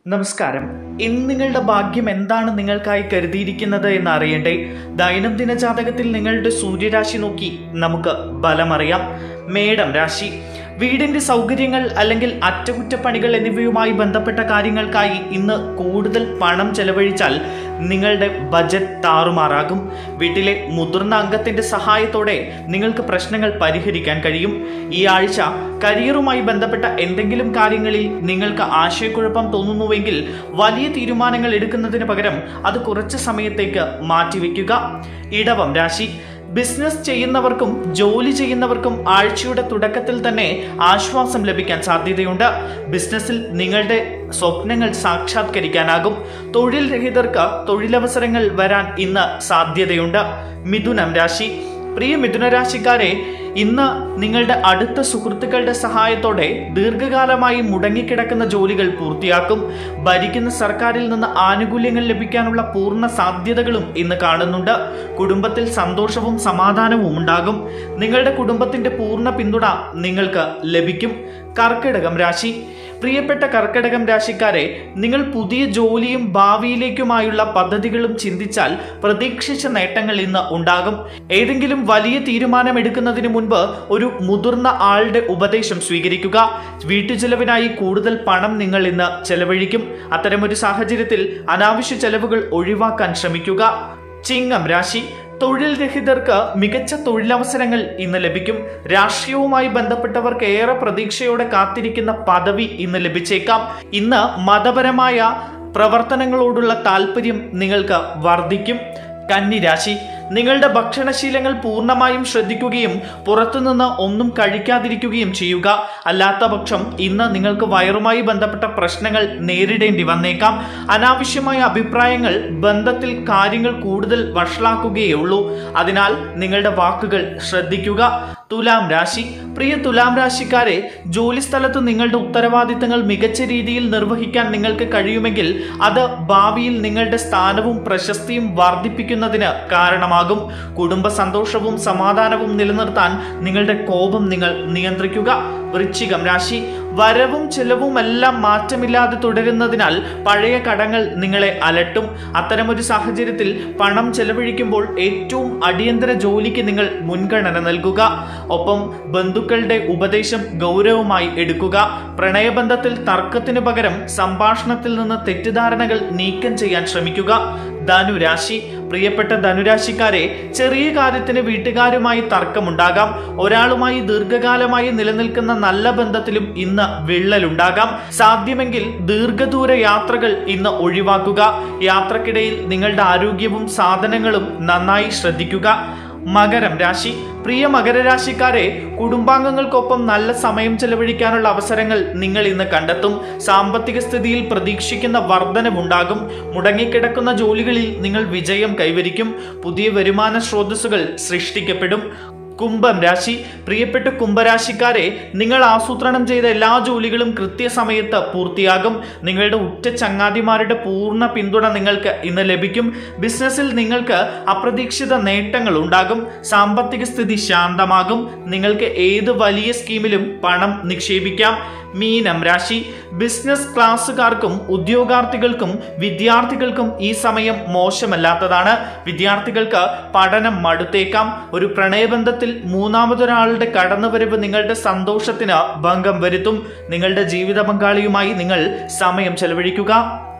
നമസ്കാരം ഇന്ന് നിങ്ങളുടെ ഭാഗ്യം എന്താണ് നിങ്ങൾക്കായി കരുതിയിരിക്കുന്നത് എന്ന് അറിയണ്ടേ ദൈനംദിന ജാതകത്തിൽ നിങ്ങളുടെ സൂര്യരാശി നോക്കി നമുക്ക് ബലമറിയാം മേടം രാശി വീടിന്റെ സൗകര്യങ്ങൾ അല്ലെങ്കിൽ അറ്റകുറ്റപ്പണികൾ എന്നിവയുമായി ബന്ധപ്പെട്ട കാര്യങ്ങൾക്കായി ഇന്ന് കൂടുതൽ പണം ചെലവഴിച്ചാൽ നിങ്ങളുടെ ബജറ്റ് താറുമാറാകും വീട്ടിലെ മുതിർന്ന അംഗത്തിന്റെ സഹായത്തോടെ നിങ്ങൾക്ക് പ്രശ്നങ്ങൾ പരിഹരിക്കാൻ കഴിയും ഈ ആഴ്ച കരിയറുമായി ബന്ധപ്പെട്ട എന്തെങ്കിലും കാര്യങ്ങളിൽ നിങ്ങൾക്ക് ആശയക്കുഴപ്പം തോന്നുന്നുവെങ്കിൽ വലിയ തീരുമാനങ്ങൾ എടുക്കുന്നതിന് പകരം അത് കുറച്ച് സമയത്തേക്ക് മാറ്റിവെക്കുക ഇടവം രാശി ബിസിനസ് ചെയ്യുന്നവർക്കും ജോലി ചെയ്യുന്നവർക്കും ആഴ്ചയുടെ തുടക്കത്തിൽ തന്നെ ആശ്വാസം ലഭിക്കാൻ സാധ്യതയുണ്ട് ബിസിനസ്സിൽ നിങ്ങളുടെ സ്വപ്നങ്ങൾ സാക്ഷാത്കരിക്കാനാകും തൊഴിൽ രഹിതർക്ക് തൊഴിലവസരങ്ങൾ വരാൻ ഇന്ന് സാധ്യതയുണ്ട് മിഥുനം രാശി പ്രിയ മിഥുന രാശിക്കാരെ ഇന്ന് നിങ്ങളുടെ അടുത്ത സുഹൃത്തുക്കളുടെ സഹായത്തോടെ ദീർഘകാലമായി മുടങ്ങിക്കിടക്കുന്ന ജോലികൾ പൂർത്തിയാക്കും ഭരിക്കുന്ന സർക്കാരിൽ നിന്ന് ആനുകൂല്യങ്ങൾ ലഭിക്കാനുള്ള പൂർണ്ണ സാധ്യതകളും ഇന്ന് കാണുന്നുണ്ട് കുടുംബത്തിൽ സന്തോഷവും സമാധാനവും ഉണ്ടാകും നിങ്ങളുടെ കുടുംബത്തിന്റെ പൂർണ്ണ പിന്തുണ നിങ്ങൾക്ക് ലഭിക്കും കർക്കിടകം രാശി പ്രിയപ്പെട്ട കർക്കിടകം രാശിക്കാരെ നിങ്ങൾ പുതിയ ജോലിയും ഭാവിയിലേക്കുമായുള്ള പദ്ധതികളും ചിന്തിച്ചാൽ പ്രതീക്ഷിച്ച നേട്ടങ്ങൾ ഇന്ന് ഉണ്ടാകും ഏതെങ്കിലും വലിയ തീരുമാനം എടുക്കുന്നതിന് മുൻപ് ഒരു മുതിർന്ന ആളുടെ ഉപദേശം സ്വീകരിക്കുക വീട്ടുചെലവിനായി കൂടുതൽ പണം നിങ്ങൾ ഇന്ന് ചെലവഴിക്കും അത്തരമൊരു സാഹചര്യത്തിൽ അനാവശ്യ ചെലവുകൾ ഒഴിവാക്കാൻ ശ്രമിക്കുക ചിങ്ങം രാശി തൊഴിൽ രഹിതർക്ക് മികച്ച തൊഴിലവസരങ്ങൾ ഇന്ന് ലഭിക്കും രാഷ്ട്രീയവുമായി ബന്ധപ്പെട്ടവർക്ക് ഏറെ പ്രതീക്ഷയോടെ കാത്തിരിക്കുന്ന പദവി ഇന്ന് ലഭിച്ചേക്കാം ഇന്ന് മതപരമായ പ്രവർത്തനങ്ങളോടുള്ള താല്പര്യം നിങ്ങൾക്ക് വർദ്ധിക്കും കന്നിരാശി നിങ്ങളുടെ ഭക്ഷണശീലങ്ങൾ പൂർണ്ണമായും ശ്രദ്ധിക്കുകയും പുറത്തുനിന്ന് ഒന്നും കഴിക്കാതിരിക്കുകയും ചെയ്യുക അല്ലാത്ത പക്ഷം ഇന്ന് നിങ്ങൾക്ക് വയറുമായി ബന്ധപ്പെട്ട പ്രശ്നങ്ങൾ നേരിടേണ്ടി വന്നേക്കാം അനാവശ്യമായ അഭിപ്രായങ്ങൾ ബന്ധത്തിൽ കാര്യങ്ങൾ കൂടുതൽ വഷളാക്കുകയുള്ളൂ അതിനാൽ നിങ്ങളുടെ വാക്കുകൾ ശ്രദ്ധിക്കുക തുലാം രാശി പ്രിയ തുലാം രാശിക്കാരെ ജോലിസ്ഥലത്ത് നിങ്ങളുടെ ഉത്തരവാദിത്തങ്ങൾ മികച്ച രീതിയിൽ നിർവഹിക്കാൻ നിങ്ങൾക്ക് കഴിയുമെങ്കിൽ അത് ഭാവിയിൽ നിങ്ങളുടെ സ്ഥാനവും പ്രശസ്തിയും വർദ്ധിപ്പിക്കുന്നതിന് കാരണമാകും കുടുംബ സന്തോഷവും സമാധാനവും നിലനിർത്താൻ നിങ്ങളുടെ കോപം നിങ്ങൾ നിയന്ത്രിക്കുക വൃശ്ചികം രാശി വരവും ചെലവും എല്ലാം മാറ്റമില്ലാതെ തുടരുന്നതിനാൽ പഴയ കടങ്ങൾ നിങ്ങളെ അലട്ടും അത്തരമൊരു സാഹചര്യത്തിൽ പണം ചെലവഴിക്കുമ്പോൾ ഏറ്റവും അടിയന്തര ജോലിക്ക് നിങ്ങൾ മുൻഗണന നൽകുക ഒപ്പം ബന്ധുക്കളുടെ ഉപദേശം ഗൗരവമായി എടുക്കുക പ്രണയബന്ധത്തിൽ തർക്കത്തിന് പകരം സംഭാഷണത്തിൽ നിന്ന് തെറ്റിദ്ധാരണകൾ നീക്കം ചെയ്യാൻ ശ്രമിക്കുക ധനുരാശി പ്രിയപ്പെട്ട ധനുരാശിക്കാരെ ചെറിയ കാര്യത്തിന് വീട്ടുകാരുമായി തർക്കമുണ്ടാകാം ഒരാളുമായി ദീർഘകാലമായി നിലനിൽക്കുന്ന നല്ല ബന്ധത്തിലും ഇന്ന് വിള്ളലുണ്ടാകാം സാധ്യമെങ്കിൽ ദീർഘദൂര യാത്രകൾ ഇന്ന് ഒഴിവാക്കുക യാത്രക്കിടയിൽ നിങ്ങളുടെ ആരോഗ്യവും സാധനങ്ങളും നന്നായി ശ്രദ്ധിക്കുക മകരം രാശി പ്രിയ മകരരാശിക്കാരെ കുടുംബാംഗങ്ങൾക്കൊപ്പം നല്ല സമയം ചെലവഴിക്കാനുള്ള അവസരങ്ങൾ നിങ്ങൾ ഇന്ന് കണ്ടെത്തും സാമ്പത്തിക സ്ഥിതിയിൽ പ്രതീക്ഷിക്കുന്ന വർധനവുണ്ടാകും മുടങ്ങിക്കിടക്കുന്ന ജോലികളിൽ നിങ്ങൾ വിജയം കൈവരിക്കും പുതിയ വരുമാന സ്രോതസ്സുകൾ സൃഷ്ടിക്കപ്പെടും കുംഭം രാശി പ്രിയപ്പെട്ട കുംഭരാശിക്കാരെ നിങ്ങൾ ആസൂത്രണം ചെയ്ത എല്ലാ ജോലികളും കൃത്യസമയത്ത് പൂർത്തിയാകും നിങ്ങളുടെ ഉറ്റ ചങ്ങാതിമാരുടെ പൂർണ്ണ പിന്തുണ നിങ്ങൾക്ക് ഇന്ന് ലഭിക്കും ബിസിനസ്സിൽ നിങ്ങൾക്ക് അപ്രതീക്ഷിത നേട്ടങ്ങൾ ഉണ്ടാകും സാമ്പത്തിക സ്ഥിതി ശാന്തമാകും നിങ്ങൾക്ക് ഏത് വലിയ സ്കീമിലും പണം നിക്ഷേപിക്കാം മീനം രാശി ബിസിനസ് ക്ലാസ്സുകാർക്കും ഉദ്യോഗാർത്ഥികൾക്കും വിദ്യാർത്ഥികൾക്കും ഈ സമയം മോശമല്ലാത്തതാണ് വിദ്യാർത്ഥികൾക്ക് പഠനം മടുത്തേക്കാം ഒരു പ്രണയബന്ധത്തിൽ മൂന്നാമതൊരാളുടെ കടന്നുവരവ് നിങ്ങളുടെ സന്തോഷത്തിന് ഭംഗം വരുത്തും നിങ്ങളുടെ ജീവിത പങ്കാളിയുമായി നിങ്ങൾ സമയം ചെലവഴിക്കുക